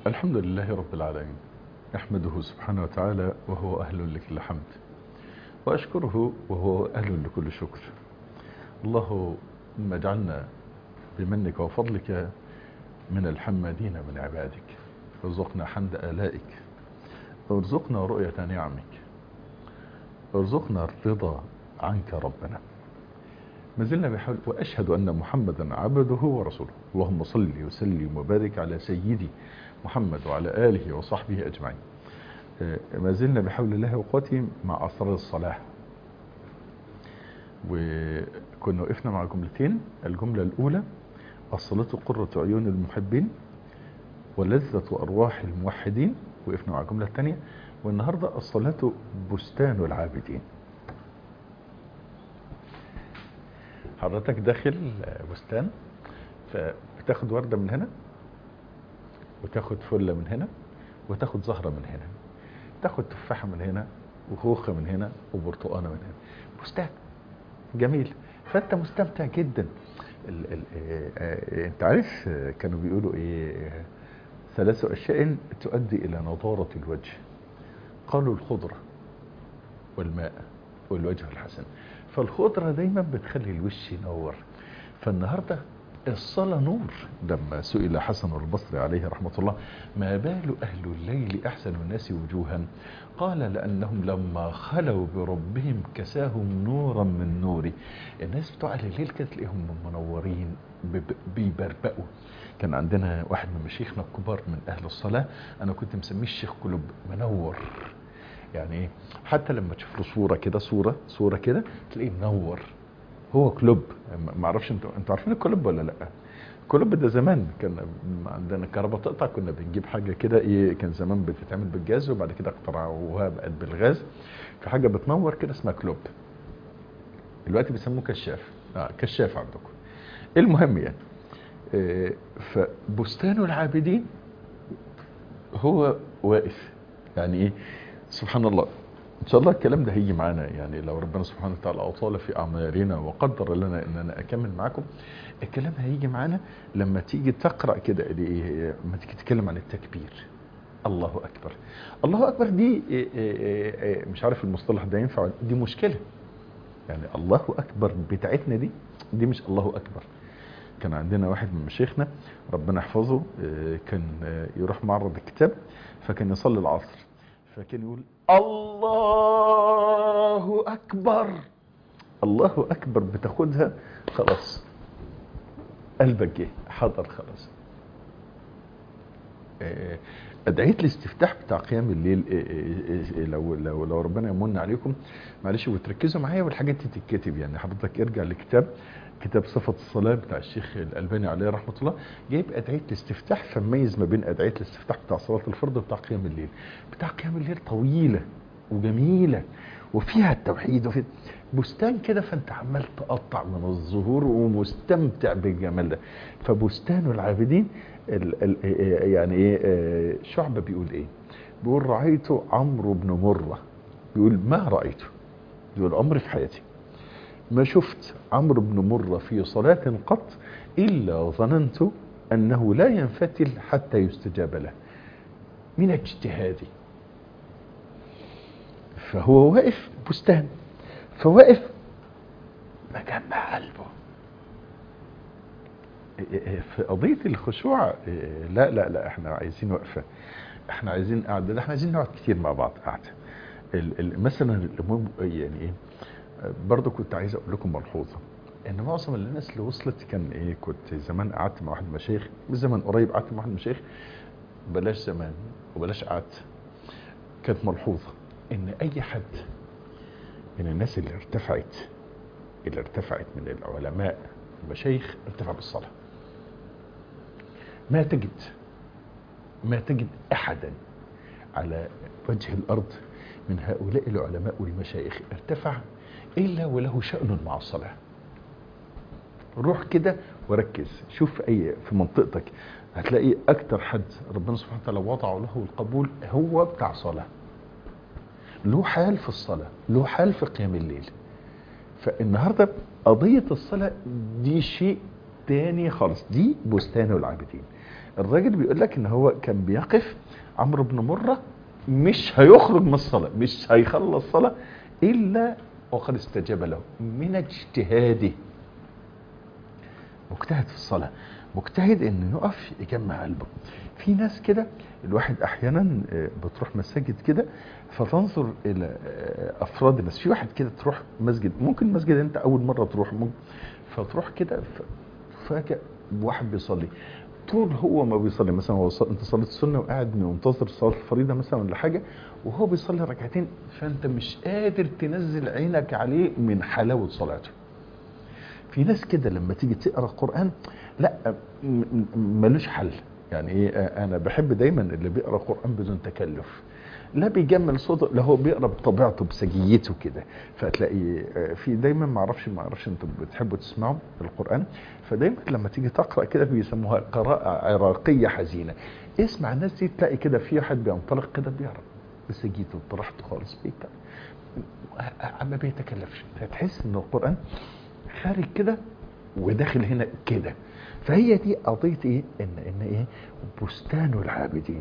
الحمد لله رب العالمين أحمده سبحانه وتعالى وهو أهل لكل حمد وأشكره وهو أهل لكل شكر اللهم اجعلنا بمنك وفضلك من الحمادين من عبادك ارزقنا حمد آلائك ارزقنا رؤية نعمك ارزقنا الرضا عنك ربنا ما زلنا بحول وأشهد أن محمدا عبده ورسوله اللهم صل وسلم وبارك على سيدي محمد وعلى آله وصحبه أجمعين ما زلنا بحول الله وقوته مع أسرار الصلاة وكنا وقفنا مع جملتين الجملة الأولى الصلاة قرة عيون المحبين ولذة أرواح الموحدين وقفنا مع الجملة الثانية والنهاردة الصلاة بستان العابدين حضرتك داخل بستان فبتاخد وردة من هنا وتاخد فلة من هنا وتاخد زهرة من هنا تاخد تفاحة من هنا وخوخة من هنا وبرتقانة من هنا بستان جميل فانت مستمتع جدا ال ال اه انت عارف كانوا بيقولوا ايه ثلاث اشياء تؤدي الى نضارة الوجه قالوا الخضرة والماء والوجه الحسن فالخضرة دايما بتخلي الوش ينور فالنهاردة الصلاة نور لما سئل حسن البصري عليه رحمة الله ما بال أهل الليل أحسن الناس وجوها قال لأنهم لما خلوا بربهم كساهم نورا من نوري الناس بتوع أهل الليل كده تلاقيهم منورين بيبربقوا كان عندنا واحد من مشايخنا الكبار من أهل الصلاة أنا كنت مسميه الشيخ قلوب منور يعني ايه حتى لما تشوف له صورة كده صورة صورة كده تلاقيه منور هو كلوب ما اعرفش انتوا انتوا عارفين الكلوب ولا لا الكلوب ده زمان كان عندنا الكهرباء تقطع كنا بنجيب حاجه كده ايه كان زمان بتتعمل بالجاز وبعد كده اخترعوها بقت بالغاز في حاجه بتنور كده اسمها كلوب دلوقتي بيسموه كشاف اه كشاف عندكم المهم يعني آه فبستان العابدين هو واقف يعني ايه سبحان الله ان شاء الله الكلام ده هيجي معانا يعني لو ربنا سبحانه وتعالى اطال في اعمارنا وقدر لنا ان انا اكمل معاكم الكلام هيجي معانا لما تيجي تقرا كده لما تيجي تتكلم عن التكبير الله اكبر الله اكبر دي مش عارف المصطلح ده ينفع دي مشكله يعني الله اكبر بتاعتنا دي دي مش الله اكبر كان عندنا واحد من مشايخنا ربنا يحفظه كان يروح معرض الكتاب فكان يصلي العصر فكان يقول الله أكبر الله أكبر بتاخدها خلاص قلبك جه حضر خلاص أدعية الاستفتاح بتاع قيام الليل لو لو لو ربنا يمن عليكم معلش وتركزوا معايا والحاجات دي تتكتب يعني حضرتك ارجع لكتاب كتاب صفة الصلاة بتاع الشيخ الألباني عليه رحمة الله جايب أدعية الاستفتاح فميز ما بين أدعية الاستفتاح بتاع صلاة الفرض وبتاع قيام الليل بتاع قيام الليل طويلة وجميلة وفيها التوحيد وفي بستان كده فانت عمال تقطع من الظهور ومستمتع بالجمال ده فبستان العابدين ال ال يعني ايه شعبة بيقول ايه بيقول رأيت عمرو بن مرة بيقول ما رأيته بيقول عمري في حياتي ما شفت عمرو بن مرة في صلاة قط إلا ظننت أنه لا ينفتل حتى يستجاب له من اجتهادي فهو واقف بستان فواقف مجمع قلبه في قضية الخشوع لا لا لا احنا عايزين وقفة احنا عايزين قعدة ده احنا عايزين نقعد كتير مع بعض قعدة مثلا يعني ايه برضه كنت عايز اقول لكم ملحوظه ان معظم الناس اللي وصلت كان ايه كنت زمان قعدت مع واحد مشايخ من زمان قريب قعدت مع واحد مشايخ بلاش زمان وبلاش قعدت كانت ملحوظه ان اي حد من الناس اللي ارتفعت اللي ارتفعت من العلماء المشايخ ارتفع بالصلاه ما تجد ما تجد احدا على وجه الارض من هؤلاء العلماء والمشايخ ارتفع إلا وله شأن مع الصلاة روح كده وركز شوف أي في منطقتك هتلاقي أكتر حد ربنا سبحانه وتعالى وضع له القبول هو بتاع صلاة له حال في الصلاة له حال في قيام الليل فالنهاردة قضية الصلاة دي شيء تاني خالص دي بستان العابدين الراجل بيقول لك ان هو كان بيقف عمرو بن مره مش هيخرج من الصلاه مش هيخلص صلاه الا وقد استجاب له من اجتهاده مجتهد في الصلاه مجتهد انه يقف يجمع قلبه في ناس كده الواحد احيانا آه، بتروح مساجد كده فتنظر الى آه، افراد الناس في واحد كده تروح مسجد ممكن مسجد انت اول مره تروح ممكن فتروح كده ف- فجاه واحد بيصلي طول هو ما بيصلي مثلا هو صل... انت صليت السنه وقاعد منتظر صلاه الفريضه مثلا ولا حاجه وهو بيصلي ركعتين فانت مش قادر تنزل عينك عليه من حلاوه صلاته في ناس كده لما تيجي تقرا قران لا م- م- ملوش حل يعني ايه آه، انا بحب دايما اللي بيقرا قران بدون تكلف لا بيجمل صوته لا هو بيقرا بطبيعته بسجيته كده فتلاقي آه، في دايما ما اعرفش ما اعرفش انتوا بتحبوا تسمعوا القران فدايما لما تيجي تقرا كده بيسموها قراءه عراقيه حزينه اسمع الناس دي تلاقي كده في واحد بينطلق كده بيقرا بسجيته براحته خالص بيتكلم ما بيتكلفش فتحس ان القران خارج كده وداخل هنا كده فهي دي قضيه ايه ان ان ايه بستان العابدين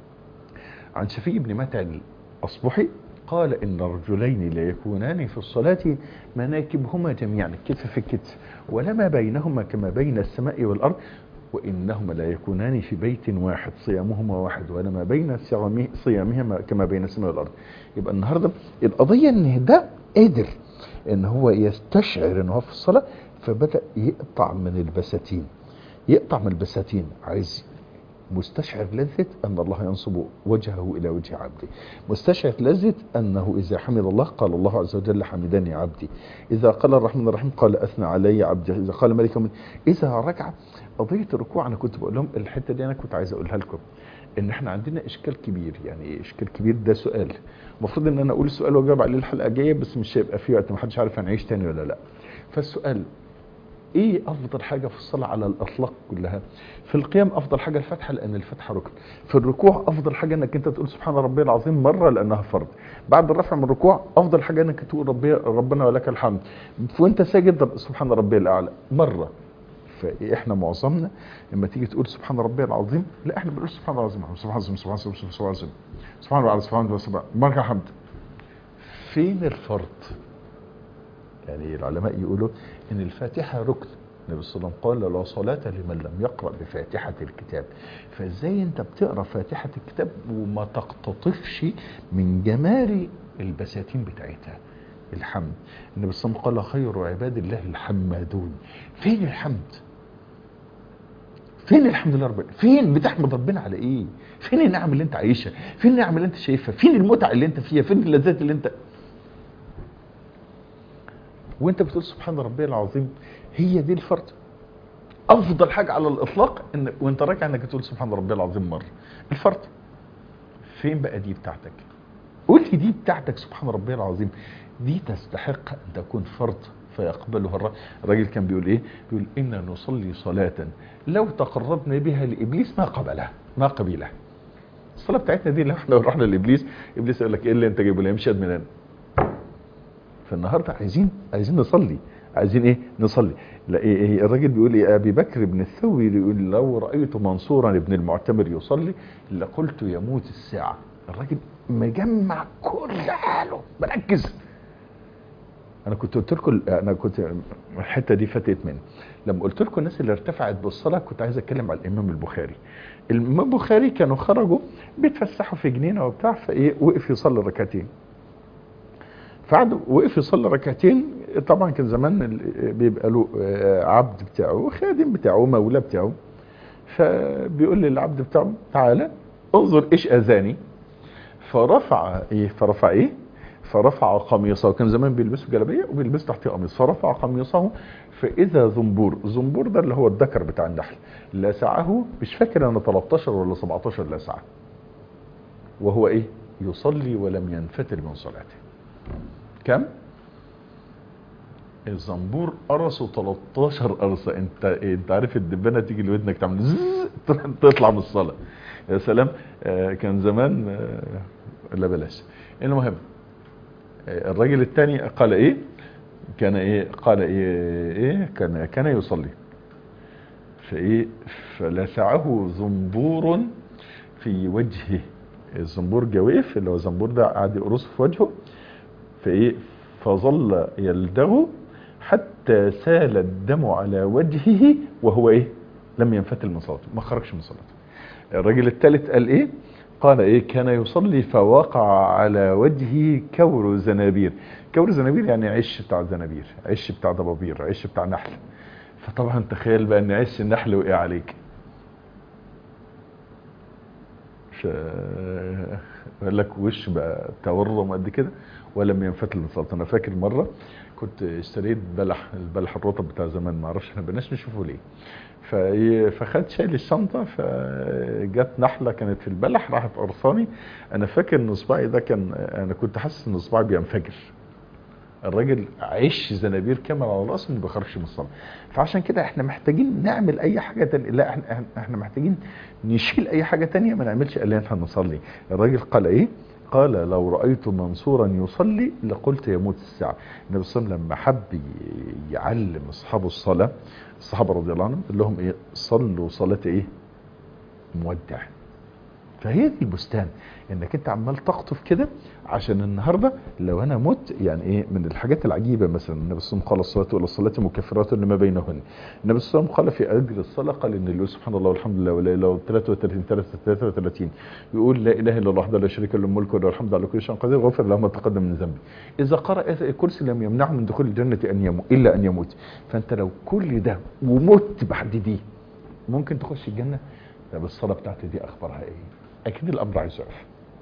عن شفيع بن متع الاصبحي قال ان رجلين لا يكونان في الصلاه مناكبهما جميعا كتف في كتف ولما بينهما كما بين السماء والارض وانهما لا يكونان في بيت واحد صيامهما واحد ولما بين صيامه- صيامهما كما بين السماء والارض يبقى النهارده القضيه ان ده قدر ان هو يستشعر ان هو في الصلاه فبدا يقطع من البساتين يقطع من البساتين عايز مستشعر لذة أن الله ينصب وجهه إلى وجه عبده مستشعر لذة أنه إذا حمد الله قال الله عز وجل حمدني عبدي إذا قال الرحمن الرحيم قال أثنى علي عبدي إذا قال ملك يوم إذا ركع قضية الركوع أنا كنت بقول لهم الحتة دي أنا كنت عايز أقولها لكم إن إحنا عندنا إشكال كبير يعني إيه إشكال كبير ده سؤال المفروض إن أنا أقول السؤال وأجاوب عليه الحلقة الجاية بس مش هيبقى في وقت محدش عارف هنعيش تاني ولا لأ فالسؤال ايه افضل حاجة في الصلاة على الاطلاق كلها في القيام افضل حاجة الفتحة لان الفتحة ركن في الركوع افضل حاجة انك انت تقول سبحان ربي العظيم مرة لانها فرض بعد الرفع من الركوع افضل حاجة انك تقول ربي ربنا ولك الحمد وانت ساجد سبحان ربي الاعلى مرة فاحنا معظمنا لما تيجي تقول سبحان ربي العظيم لا احنا بنقول سبحان الله العظيم سبحان الله سبحان الله سبحان الله سبحان الله سبحان الله سبحان الله سبحان الله مرة حمد فين الفرض يعني العلماء يقولوا ان الفاتحة ركن النبي صلى الله عليه وسلم قال لا صلاة لمن لم يقرأ بفاتحة الكتاب فازاي انت بتقرأ فاتحة الكتاب وما تقتطفش من جمال البساتين بتاعتها الحمد النبي صلى الله عليه وسلم قال خير عباد الله الحمادون فين الحمد فين الحمد لله رب فين بتحمد ربنا على ايه فين النعم اللي انت عايشها فين النعم اللي انت شايفها فين المتعة اللي انت فيها فين اللذات اللي انت وانت بتقول سبحان ربي العظيم هي دي الفرض افضل حاجة على الاطلاق ان وانت راجع انك تقول سبحان ربي العظيم مرة الفرض فين بقى دي بتاعتك قول لي دي بتاعتك سبحان ربي العظيم دي تستحق ان تكون فرض فيقبلها الرجل الراجل كان بيقول ايه بيقول إنا نصلي صلاة لو تقربنا بها لإبليس ما قبلها ما قبلها الصلاة بتاعتنا دي لو احنا لو رحنا لإبليس إبليس يقول لك إيه اللي أنت جايبه لي امشي من هنا فالنهاردة عايزين عايزين نصلي عايزين ايه نصلي لا إيه إيه الراجل بيقول ايه ابي بكر بن الثوري يقول لو رايت منصورا ابن المعتمر يصلي لقلت يموت الساعه الراجل مجمع كل حاله مركز انا كنت قلت لكم انا كنت الحته دي فاتت مني لما قلت لكم الناس اللي ارتفعت بالصلاه كنت عايز اتكلم على الامام البخاري الامام البخاري كانوا خرجوا بيتفسحوا في جنينه وبتاع فايه وقف يصلي ركعتين فقعد وقف يصلي ركعتين طبعا كان زمان ال- بيبقى له آه، عبد بتاعه خادم بتاعه مولى بتاعه فبيقول للعبد بتاعه تعالى انظر ايش اذاني فرفع ايه فرفع ايه فرفع قميصه كان زمان بيلبسوا جلابيه وبيلبس تحتيه قميص فرفع قميصه فاذا زنبور زنبور ده اللي هو الذكر بتاع النحل لسعه مش فاكر انا 13 ولا 17 لسعه وهو ايه يصلي ولم ينفتل من صلاته كم الزنبور قرصه 13 قرصه انت انت عارف الدبانه تيجي لودنك تعمل زز تطلع من الصلاه يا سلام آه، كان زمان آه، لا بلاش المهم آه، الراجل الثاني قال ايه كان ايه قال ايه ايه كان كان يصلي فايه فلسعه زنبور في وجهه الزنبور جويف اللي هو الزنبور ده قاعد يقرص في وجهه فايه فظل يلدغ حتى سال الدم على وجهه وهو ايه لم ينفتل من صلاته ما خرجش من صلاته الراجل الثالث قال ايه قال ايه كان يصلي فوقع على وجهه كور زنابير كور زنابير يعني عش بتاع زنابير عش بتاع ضبابير عش بتاع نحل فطبعا تخيل بقى ان عش النحل وقع عليك ف قال لك وش بقى تورم قد كده ولم ينفتل من صلاته انا فاكر مره كنت اشتريت بلح البلح الرطب بتاع زمان ما اعرفش احنا بقناش نشوفه ليه فايه فخدت شايل الشنطه فجت نحله كانت في البلح راحت قرصاني انا فاكر ان اصبعي ده كان انا كنت حاسس ان اصبعي بينفجر الراجل عش زنابير كامل على راسه ما بيخرجش من الصلاه فعشان كده احنا محتاجين نعمل اي حاجه تانية لا احنا احنا محتاجين نشيل اي حاجه تانية ما نعملش الا احنا نصلي الراجل قال ايه قال لو رأيت منصورا يصلي لقلت يموت الساعة النبي صلى الله عليه وسلم لما حب يعلم أصحابه الصلاة الصحابة رضي الله عنهم قال لهم إيه صلوا صلاة إيه مودع فهي دي البستان انك انت عمال تقطف كده عشان النهارده لو انا مت يعني ايه من الحاجات العجيبه مثلا النبي صلى الله عليه وسلم قال الصلاه والى الصلاه مكفرات لما بينهن النبي صلى الله عليه وسلم قال في اجر الصلاه قال ان اللي سبحان الله والحمد لله ولا اله الا 33 33 يقول لا اله الا الله وحده لا شريك له الملك وله الحمد على كل شيء قدير غفر له ما تقدم من ذنبه اذا قرأ الكرسي لم يمنعه من دخول الجنه ان يموت الا ان يموت فانت لو كل ده ومت بعد دي ممكن تخش الجنه طب الصلاه بتاعتي دي اخبارها ايه اكيد الامر عايز يقف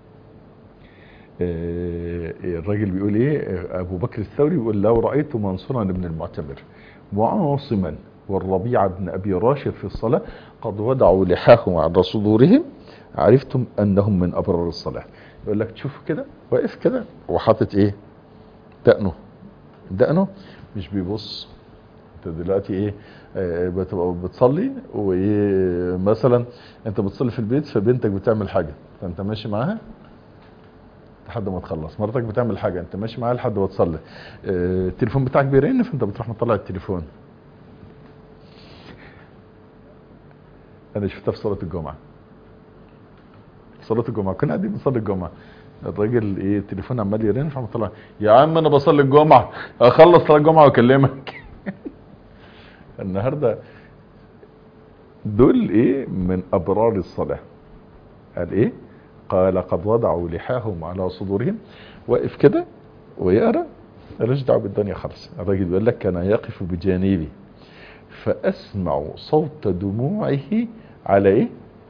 الراجل بيقول ايه ابو بكر الثوري بيقول لو رايت منصورا بن المعتمر وعاصما والربيع بن ابي راشد في الصلاه قد وضعوا لحاهم على صدورهم عرفتم انهم من ابرار الصلاه يقول لك تشوف كده واقف كده وحاطط ايه دقنه دقنه مش بيبص انت دلوقتي ايه آه بتبقى بتصلي وايه مثلا انت بتصلي في البيت فبنتك بتعمل حاجه فانت ماشي معاها لحد ما تخلص مراتك بتعمل حاجه انت ماشي معاها لحد ما تصلي اه التليفون بتاعك بيرن فانت بتروح مطلع التليفون انا شفتها في صلاه الجمعه صلاه الجمعه كنا قاعدين بنصلي الجمعه الراجل ايه التليفون عمال يرن فعم طلع يا عم انا بصلي الجمعه اخلص صلاه الجمعه واكلمك النهارده دول ايه من ابرار الصلاه قال ايه قال قد وضعوا لحاهم على صدورهم واقف كده ويقرا مالوش دعوه بالدنيا خالص الراجل بيقول لك كان يقف بجانبي فاسمع صوت دموعه على ايه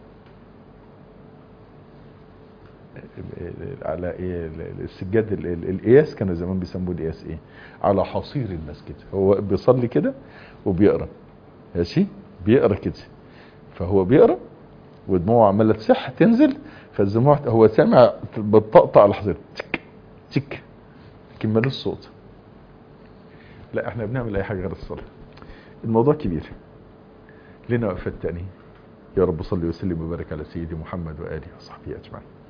على ايه السجاد القياس كانوا زمان بيسموه القياس ايه على حصير المسجد هو بيصلي كده وبيقرا ماشي بيقرا كده فهو بيقرا ودموعه عماله تسح تنزل فالدموع هو سامع بتطقطق على حصير تك تك لكن مالوش الصوت لا احنا بنعمل اي حاجه غير الصلاه الموضوع كبير لنا وقفات تاني يا رب صلي وسلم وبارك على سيدي محمد واله وصحبه اجمعين